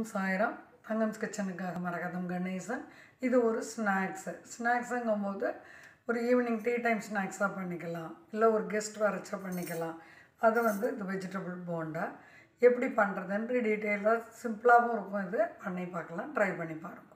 சாய்ராம் தங்கம்ஸ் கிச்சனுக்காக மரகதம் கணேசன் இது ஒரு ஸ்நாக்ஸு ஸ்நாக்ஸுங்கும்போது ஒரு ஈவினிங் டீ டைம் ஸ்நாக்ஸாக பண்ணிக்கலாம் இல்லை ஒரு கெஸ்ட் வரைச்சா பண்ணிக்கலாம் அது வந்து இந்த வெஜிடபிள் போண்டா எப்படி பண்ணுறதுன்ற டீட்டெயிலாக சிம்பிளாகவும் இருக்கும் இது பண்ணி பார்க்கலாம் ட்ரை பண்ணி பாருங்கள்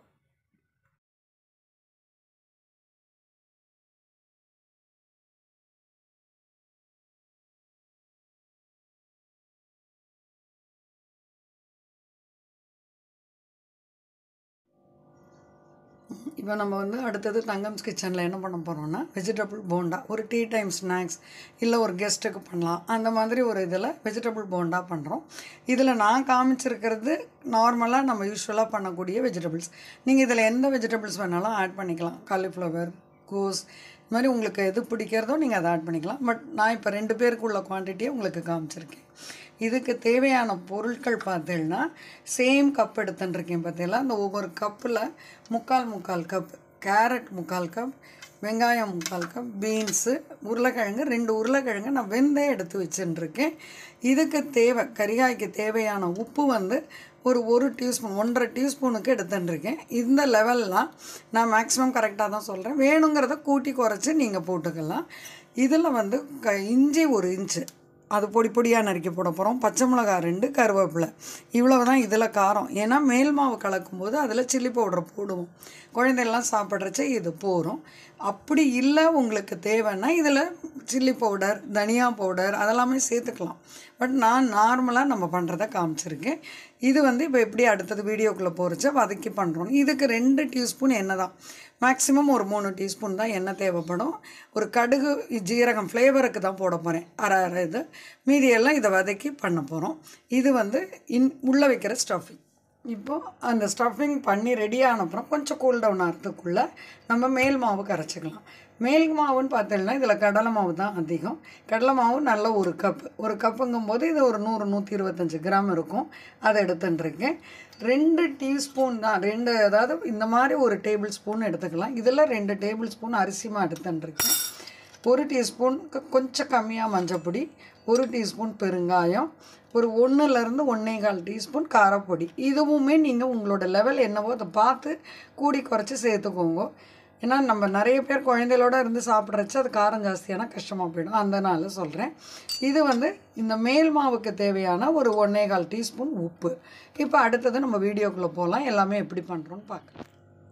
இப்போ நம்ம வந்து அடுத்தது தங்கம்ஸ் கிச்சனில் என்ன பண்ண போகிறோம்னா வெஜிடபிள் போண்டா ஒரு டீ டைம் ஸ்நாக்ஸ் இல்லை ஒரு கெஸ்ட்டுக்கு பண்ணலாம் அந்த மாதிரி ஒரு இதில் வெஜிடபிள் போண்டா பண்ணுறோம் இதில் நான் காமிச்சிருக்கிறது நார்மலாக நம்ம யூஸ்வலாக பண்ணக்கூடிய வெஜிடபிள்ஸ் நீங்கள் இதில் எந்த வெஜிடபிள்ஸ் வேணாலும் ஆட் பண்ணிக்கலாம் காலிஃப்ளவர் கோஸ் இது மாதிரி உங்களுக்கு எது பிடிக்கிறதோ நீங்கள் அதை ஆட் பண்ணிக்கலாம் பட் நான் இப்போ ரெண்டு பேருக்கு உள்ள குவான்டிட்டியை உங்களுக்கு காமிச்சிருக்கேன் இதுக்கு தேவையான பொருட்கள் பார்த்தீங்கன்னா சேம் கப் எடுத்துட்டுருக்கேன் பார்த்தீங்களா அந்த ஒவ்வொரு கப்பில் முக்கால் முக்கால் கப் கேரட் முக்கால் கப் வெங்காயம் முக்கால் கப் பீன்ஸு உருளைக்கிழங்கு ரெண்டு உருளைக்கிழங்கு நான் வெந்தே எடுத்து வச்சுட்டுருக்கேன் இதுக்கு தேவை கரிகாய்க்கு தேவையான உப்பு வந்து ஒரு ஒரு டியூஸ்பூன் ஒன்றரை டியூஸ்பூனுக்கு எடுத்துட்டுருக்கேன் இந்த லெவல்லாம் நான் மேக்ஸிமம் கரெக்டாக தான் சொல்கிறேன் வேணுங்கிறத கூட்டி குறைச்சி நீங்கள் போட்டுக்கலாம் இதில் வந்து க இஞ்சி ஒரு இன்ச்சு அது பொடி பொடியாக நறுக்கி போட போகிறோம் பச்சை மிளகாய் ரெண்டு கருவேப்பிலை இவ்வளவு தான் இதில் காரம் ஏன்னா மேல் மாவு கலக்கும்போது அதில் சில்லி பவுடர் போடுவோம் குழந்தையெல்லாம் சாப்பிட்றச்ச இது போகிறோம் அப்படி இல்லை உங்களுக்கு தேவைன்னா இதில் சில்லி பவுடர் தனியா பவுடர் அதெல்லாமே சேர்த்துக்கலாம் பட் நான் நார்மலாக நம்ம பண்ணுறத காமிச்சிருக்கேன் இது வந்து இப்போ எப்படி அடுத்தது வீடியோக்குள்ளே போகிறச்ச வதக்கி பண்ணுறோம் இதுக்கு ரெண்டு டீஸ்பூன் எண்ணெய் தான் மேக்ஸிமம் ஒரு மூணு டீஸ்பூன் தான் எண்ணெய் தேவைப்படும் ஒரு கடுகு ஜீரகம் ஃப்ளேவருக்கு தான் போட போகிறேன் அரை அரை இது மீதியெல்லாம் இதை வதக்கி பண்ண போகிறோம் இது வந்து இன் உள்ளே வைக்கிற ஸ்டஃபிங் இப்போது அந்த ஸ்டஃபிங் பண்ணி ரெடி ஆனப்புறம் கொஞ்சம் கூல் டவுன் ஆகிறதுக்குள்ளே நம்ம மேல் மாவு கரைச்சிக்கலாம் மேல் மாவுன்னு பார்த்தீங்கன்னா இதில் கடலை மாவு தான் அதிகம் கடலை மாவு நல்ல ஒரு கப் ஒரு கப்புங்கும்போது இது ஒரு நூறு நூற்றி இருபத்தஞ்சி கிராம் இருக்கும் அதை எடுத்துட்டுருக்கேன் ரெண்டு டீஸ்பூன் தான் ரெண்டு அதாவது இந்த மாதிரி ஒரு டேபிள் ஸ்பூன் எடுத்துக்கலாம் இதில் ரெண்டு டேபிள் ஸ்பூன் அரிசி மா எடுத்துட்டுருக்கேன் ஒரு டீஸ்பூன் கொஞ்சம் கம்மியாக மஞ்சப்பொடி ஒரு டீஸ்பூன் பெருங்காயம் ஒரு ஒன்றுலேருந்து ஒன்றே கால் டீஸ்பூன் காரப்பொடி இதுவுமே நீங்கள் உங்களோட லெவல் என்னவோ அதை பார்த்து கூடி குறைச்சி சேர்த்துக்கோங்க ஏன்னா நம்ம நிறைய பேர் குழந்தைகளோட இருந்து சாப்பிட்றச்சு அது காரம் ஜாஸ்தியான கஷ்டமாக போயிடும் அதனால் சொல்கிறேன் இது வந்து இந்த மேல் மாவுக்கு தேவையான ஒரு ஒன்றே கால் டீஸ்பூன் உப்பு இப்போ அடுத்தது நம்ம வீடியோக்குள்ளே போகலாம் எல்லாமே எப்படி பண்ணுறோன்னு பார்க்கலாம்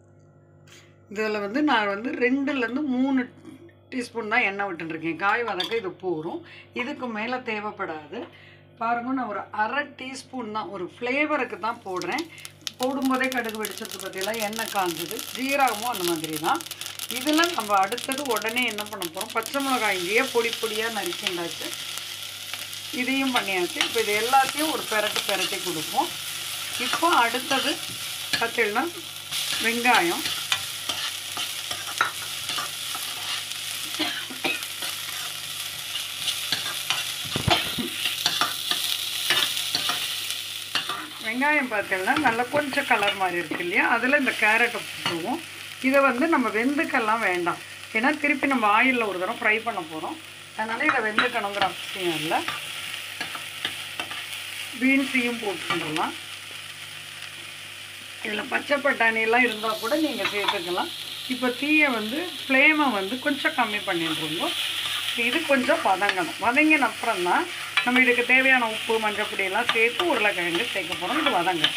இதில் வந்து நான் வந்து ரெண்டுலேருந்து மூணு டீஸ்பூன் தான் எண்ணெய் விட்டுருக்கேன் காய் வதக்க இது போகும் இதுக்கு மேலே தேவைப்படாது பாருங்க நான் ஒரு அரை டீஸ்பூன் தான் ஒரு ஃப்ளேவருக்கு தான் போடுறேன் போடும்போதே கடுகு வெடிச்சது பற்றியெல்லாம் எண்ணெய் காஞ்சது ஜீரகமும் அந்த மாதிரி தான் இதில் நம்ம அடுத்தது உடனே என்ன பண்ண போகிறோம் பச்சை மிளகாய் இங்கேயே பொடி பொடியாக நறுக்கிண்டாச்சு இதையும் பண்ணியாச்சு இப்போ இது எல்லாத்தையும் ஒரு பெரட்டு பெரட்டி கொடுப்போம் இப்போ அடுத்தது பார்த்தீங்கன்னா வெங்காயம் வெங்காயம் பார்த்தீங்கன்னா நல்லா கொஞ்சம் கலர் மாதிரி இருக்கு இல்லையா அதில் இந்த கேரட்டை போட்டுருவோம் இதை வந்து நம்ம வெந்துக்கெல்லாம் வேண்டாம் ஏன்னா திருப்பி நம்ம ஆயிலில் ஒரு தடவை ஃப்ரை பண்ண போகிறோம் அதனால் இதை வெந்துக்கணுங்கிற அவசியம் இல்லை பீன்ஸையும் போட்டுக்கலாம் இதில் பச்சை பட்டாணியெல்லாம் இருந்தால் கூட நீங்கள் சேர்த்துக்கலாம் இப்போ தீயை வந்து ஃப்ளேமை வந்து கொஞ்சம் கம்மி பண்ணிடுறோங்க இது கொஞ்சம் வதங்கணும் வதங்கின அப்புறம் தான் நம்ம இதுக்கு தேவையான உப்பு மஞ்சள் பொடியெல்லாம் சேர்த்து உருளைக்கிழங்கு சேர்க்க போகிறோம் இது வதங்க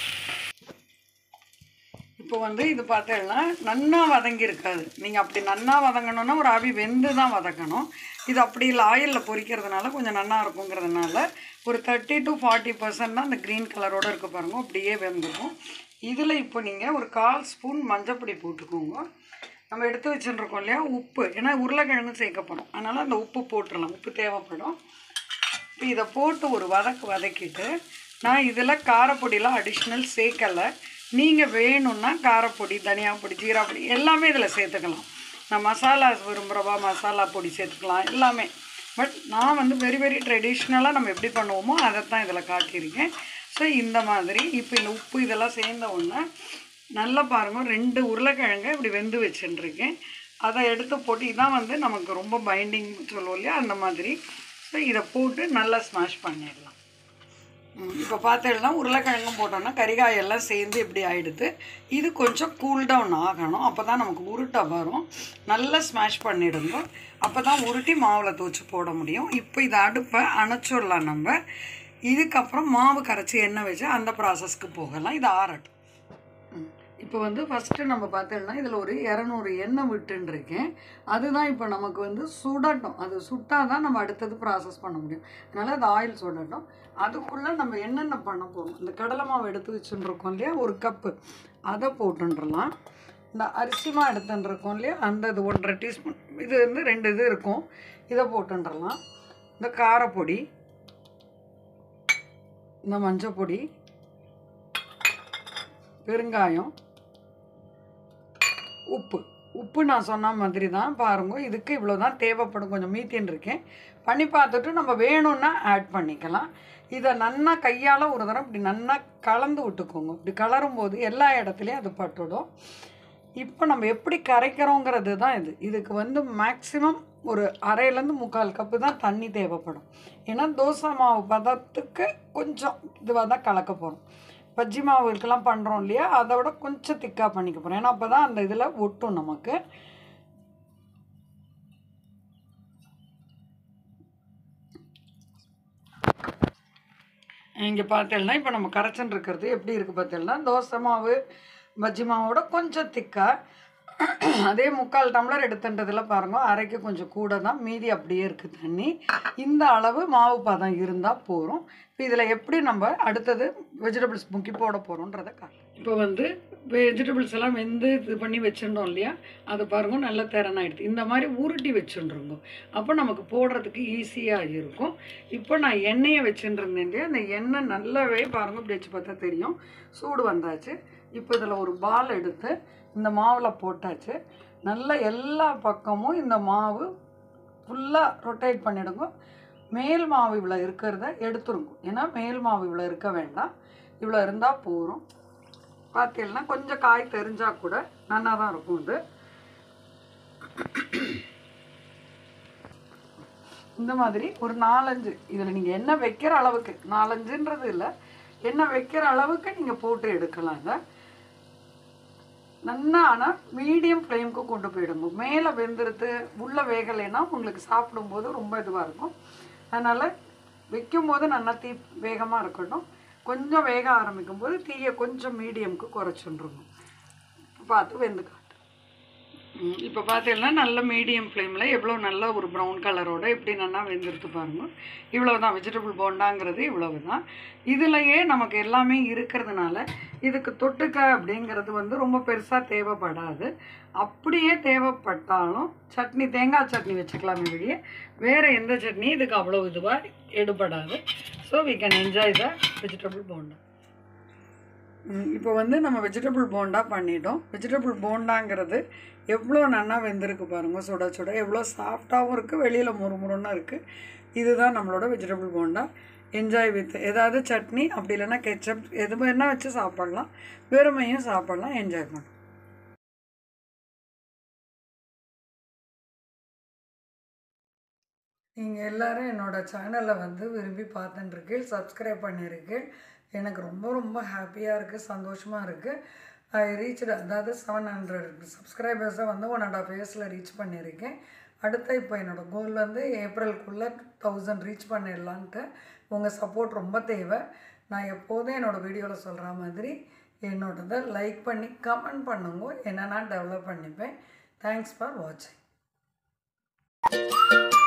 இப்போ வந்து இது பார்த்தீங்கன்னா நன்னா வதங்கி இருக்காது நீங்கள் அப்படி நன்னா வதங்கணும்னா ஒரு அவி வெந்து தான் வதக்கணும் இது அப்படி இல்லை ஆயிலில் பொரிக்கிறதுனால கொஞ்சம் நன்னா இருக்குங்கிறதுனால ஒரு தேர்ட்டி டு ஃபார்ட்டி பர்சன்ட் தான் அந்த க்ரீன் கலரோடு இருக்க பாருங்க அப்படியே வெந்துடும் இதில் இப்போ நீங்கள் ஒரு கால் ஸ்பூன் மஞ்சப்பொடி போட்டுக்கோங்க நம்ம எடுத்து வச்சுருக்கோம் இல்லையா உப்பு ஏன்னா உருளைக்கிழங்கு சேர்க்க போகிறோம் அதனால் அந்த உப்பு போட்டுடலாம் உப்பு தேவைப்படும் இப்போ இதை போட்டு ஒரு வதக்கு வதக்கிட்டு நான் இதில் காரப்பொடியெலாம் அடிஷ்னல் சேர்க்கலை நீங்கள் வேணும்னா காரப்பொடி தனியா பொடி ஜீரா பொடி எல்லாமே இதில் சேர்த்துக்கலாம் நான் மசாலா விரும்புகிறவா மசாலா பொடி சேர்த்துக்கலாம் எல்லாமே பட் நான் வந்து வெரி வெரி ட்ரெடிஷ்னலாக நம்ம எப்படி பண்ணுவோமோ அதை தான் இதில் காட்டியிருக்கேன் ஸோ இந்த மாதிரி இப்போ இந்த உப்பு இதெல்லாம் சேர்ந்த உடனே நல்லா பாருங்கள் ரெண்டு உருளைக்கிழங்கு இப்படி வெந்து வச்சுட்டுருக்கேன் அதை எடுத்து போட்டு இதான் வந்து நமக்கு ரொம்ப பைண்டிங் சொல்லுவோம் இல்லையா அந்த மாதிரி ஸோ இதை போட்டு நல்லா ஸ்மாஷ் பண்ணிடலாம் இப்போ பார்த்தீங்கன்னா உருளைக்கிழங்கும் போட்டோன்னா கறிகாய் எல்லாம் சேர்ந்து இப்படி ஆயிடுது இது கொஞ்சம் கூல் டவுன் ஆகணும் அப்போ தான் நமக்கு உருட்டை வரும் நல்லா ஸ்மாஷ் பண்ணிடுங்க அப்போ தான் உருட்டி மாவில் தூச்சி போட முடியும் இப்போ இதை அடுப்பை அணைச்சிடலாம் நம்ம இதுக்கப்புறம் மாவு கரைச்சி எண்ணெய் வச்சு அந்த ப்ராசஸ்க்கு போகலாம் இது ஆறட்டும் இப்போ வந்து ஃபஸ்ட்டு நம்ம பார்த்தோம்னா இதில் ஒரு இரநூறு எண்ணெய் விட்டுன்னு இருக்கேன் அதுதான் இப்போ நமக்கு வந்து சுடட்டும் அது சுட்டால் தான் நம்ம அடுத்தது ப்ராசஸ் பண்ண முடியும் அதனால் அது ஆயில் சுடட்டும் அதுக்குள்ளே நம்ம என்னென்ன பண்ண போகிறோம் இந்த கடலை மாவு எடுத்து வச்சுட்டு இருக்கோம் இல்லையா ஒரு கப்பு அதை போட்டுன்றலாம் இந்த அரிசி மாவு எடுத்துட்டு இருக்கோம் இல்லையா அந்த இது ஒன்றரை டீஸ்பூன் இது வந்து ரெண்டு இது இருக்கும் இதை போட்டுன்றலாம் இந்த காரப்பொடி இந்த மஞ்சள் பொடி பெருங்காயம் உப்பு உப்பு நான் சொன்ன மாதிரி தான் பாருங்க இதுக்கு இவ்வளோ தான் தேவைப்படும் கொஞ்சம் மீத்தின்னு இருக்கேன் பண்ணி பார்த்துட்டு நம்ம வேணும்னா ஆட் பண்ணிக்கலாம் இதை நன்னா கையால் ஒரு தடவை இப்படி நன்னா கலந்து விட்டுக்கோங்க இப்படி கலரும் போது எல்லா இடத்துலையும் அது பட்டுடும் இப்போ நம்ம எப்படி கரைக்கிறோங்கிறது தான் இது இதுக்கு வந்து மேக்ஸிமம் ஒரு அரையிலேருந்து முக்கால் கப்பு தான் தண்ணி தேவைப்படும் ஏன்னா தோசை மாவு பதத்துக்கு கொஞ்சம் இதுவாக தான் கலக்க போகிறோம் பஜ்ஜி மாவுகளுக்கெல்லாம் பண்ணுறோம் இல்லையா அதை விட கொஞ்சம் திக்காக பண்ணிக்க போகிறோம் ஏன்னா அப்போ தான் அந்த இதில் ஒட்டும் நமக்கு இங்கே பார்த்தேன்னா இப்போ நம்ம கரைச்சன் இருக்கிறது எப்படி இருக்குது பார்த்தேன்னா தோசை மாவு பஜ்ஜி மாவோட கொஞ்சம் திக்காக அதே முக்கால் டம்ளர் எடுத்துன்றதில் பாருங்க அரைக்கு கொஞ்சம் கூட தான் மீதி அப்படியே இருக்குது தண்ணி இந்த அளவு மாவு பதம் இருந்தால் போகிறோம் இப்போ இதில் எப்படி நம்ம அடுத்தது வெஜிடபிள்ஸ் முக்கி போட போகிறோன்றதை காட்டு இப்போ வந்து வெஜிடபிள்ஸ் எல்லாம் வெந்து இது பண்ணி வச்சுருந்தோம் இல்லையா அதை பாருங்க நல்லா திறனாயிடுது இந்த மாதிரி உருட்டி வச்சுருங்க அப்போ நமக்கு போடுறதுக்கு ஈஸியாக இருக்கும் இப்போ நான் எண்ணெயை வச்சுருந்தேன் இல்லையா அந்த எண்ணெய் நல்லாவே பாருங்க இப்படி வச்சு பார்த்தா தெரியும் சூடு வந்தாச்சு இப்போ இதில் ஒரு பால் எடுத்து இந்த மாவில் போட்டாச்சு நல்லா எல்லா பக்கமும் இந்த மாவு ஃபுல்லாக ரொட்டேட் பண்ணிடுங்க மேல் மாவு இவ்வளோ இருக்கிறத எடுத்துருங்க ஏன்னா மேல் மாவு இவ்வளோ இருக்க வேண்டாம் இவ்வளோ இருந்தால் போதும் பார்த்தீங்கன்னா கொஞ்சம் காய் தெரிஞ்சால் கூட நல்லா தான் இருக்கும் இது இந்த மாதிரி ஒரு நாலஞ்சு இதில் நீங்கள் என்ன வைக்கிற அளவுக்கு நாலஞ்சுன்றது இல்லை என்ன வைக்கிற அளவுக்கு நீங்கள் போட்டு எடுக்கலாம் இதை நல்லா ஆனால் மீடியம் ஃப்ளேமுக்கு கொண்டு போயிடுங்க மேலே வெந்துருது உள்ளே வேகலைன்னா உங்களுக்கு சாப்பிடும்போது ரொம்ப இதுவாக இருக்கும் அதனால் வைக்கும்போது நல்லா தீ வேகமாக இருக்கட்டும் கொஞ்சம் வேக ஆரம்பிக்கும் போது தீயை கொஞ்சம் மீடியமுக்கு குறைச்சுருங்க பார்த்து வெந்து காட்டு இப்போ பார்த்தீங்கன்னா நல்ல மீடியம் ஃப்ளேமில் எவ்வளோ நல்ல ஒரு ப்ரௌன் கலரோட எப்படி நல்லா வெந்துருத்து பாருங்க இவ்வளோ தான் வெஜிடபிள் போண்டாங்கிறது இவ்வளவு தான் இதுலையே நமக்கு எல்லாமே இருக்கிறதுனால இதுக்கு தொட்டுக்க அப்படிங்கிறது வந்து ரொம்ப பெருசாக தேவைப்படாது அப்படியே தேவைப்பட்டாலும் சட்னி தேங்காய் சட்னி வச்சுக்கலாமே வெளியே வேறு எந்த சட்னி இதுக்கு அவ்வளோ இதுவாக எடுபடாது so we can enjoy the vegetable bonda இப்போ வந்து நம்ம வெஜிடபிள் போண்டா பண்ணிட்டோம் வெஜிடபிள் போண்டாங்கிறது எவ்வளோ நன்னா வெந்திருக்கு பாருங்கள் சுட சுட எவ்வளோ சாஃப்டாகவும் இருக்குது வெளியில் முறுமுறுன்னு இருக்குது இதுதான் நம்மளோட வெஜிடபிள் போண்டா என்ஜாய் வித் ஏதாவது சட்னி அப்படி இல்லைன்னா கெச்சப் எது வேணா வச்சு சாப்பிட்லாம் வெறுமையும் சாப்பிட்லாம் என்ஜாய் பண்ணலாம் நீங்கள் எல்லாரும் என்னோடய சேனலை வந்து விரும்பி பார்த்துட்டுருக்கீள் சப்ஸ்கிரைப் பண்ணியிருக்கீள் எனக்கு ரொம்ப ரொம்ப ஹாப்பியாக இருக்குது சந்தோஷமாக இருக்குது ஐ ரீச்சு அதாவது செவன் ஹண்ட்ரட் சப்ஸ்கிரைபர்ஸை வந்து ஒன் அண்ட் ஆஃப் இயர்ஸில் ரீச் பண்ணியிருக்கேன் அடுத்த இப்போ என்னோடய கோல் வந்து ஏப்ரலுக்குள்ளே தௌசண்ட் ரீச் பண்ணிடலான்ட்டு உங்கள் சப்போர்ட் ரொம்ப தேவை நான் எப்போதும் என்னோடய வீடியோவில் சொல்கிற மாதிரி என்னோடதை லைக் பண்ணி கமெண்ட் பண்ணுங்க என்ன நான் டெவலப் பண்ணிப்பேன் தேங்க்ஸ் ஃபார் வாட்சிங்